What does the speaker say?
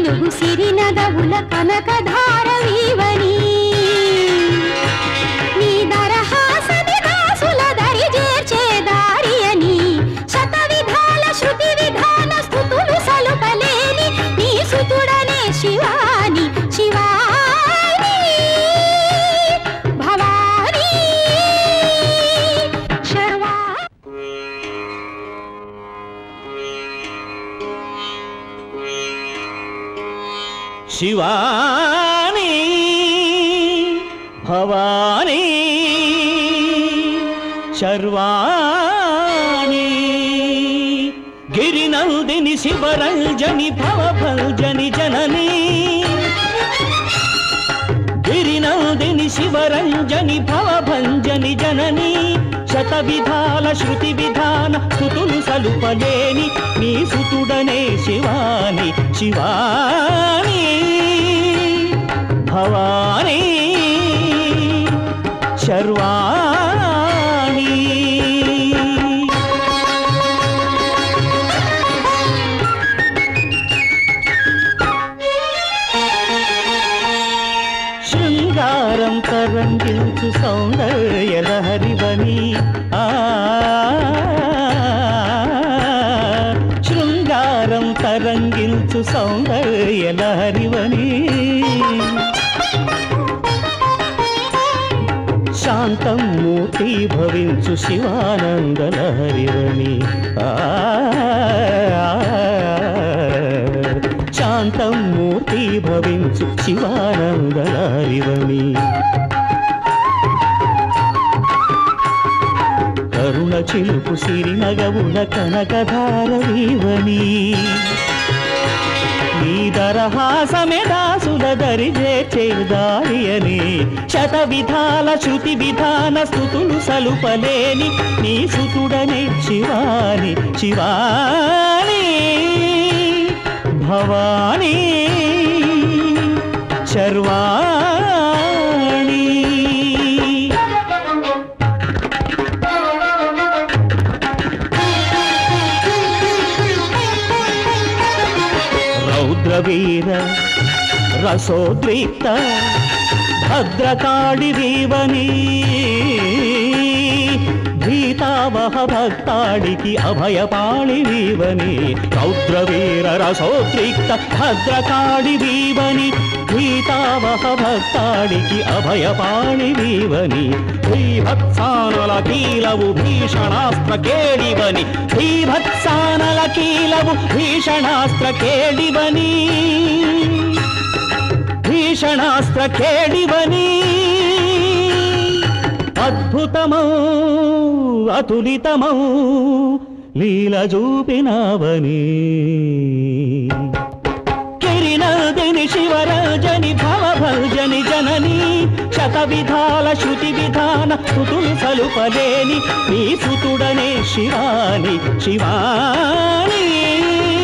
వెలుగు సిరినగవుల కనకధారవీవని నీ దరహాసమి దాసుల దరి చేర్చే దారి అని శత విధాల శృతి విధాన స్థుతులు సలుపలేని నీ సుతుడనే శివాని శివాని భవాని శర్వా శివాని భవాని శర్వాణి గిరినందిని శివరంజని భవభంజని జనని గిరినందిని శివరంజని భవభంజని జనని శత విధాల శృతి విధాన స్థుతులు సలుపలేని నీ సుతుడనే శివాని శివాని భవాని శర్వాణి శృంగారం తరంగిల్చు సౌందర్యలహరివని ఆ శృంగారం తరంగిల్చు సౌందర్యలహరివని శాంతం మూర్తి భవించు శివానందలహరివని ఆ శాంతం మూర్తి భవించు శివానందలహరివని కరుణ చిలుపు సిరినగవుల కనకధారవీవని నీ దరహాసమే దాసుల దరి చేదారి అని శత విధాల శృతి విధాన స్థుతులు సలుపలేని నీ సుతుడనే శివాని శివాని భవాని శర్వాణి రౌద్రవీర రసోద్రిక్త భద్రకాళి వీవని భీతావహ భక్తాడికి అభయపాళి వీవని రౌద్రవీర రసోద్రిక్త భద్రకాళి వీవని భీతావహ భక్తాడికి అభయపాళి వీవని భీభత్సానల కీలవు భీషణాస్త్ర కేడివని భీభత్సానల కీలవు భీషణాస్త్ర కేడివని భీషణాస్త్ర కేడివని అద్భుతమౌ అతులితమౌ లీల చూపినవని కిరినదిని శివరాజని భవభజని జనని శత విధాల శృతి విధాన స్థుతులు సలుపలేని నీ సుతుడనే శివాని శివాని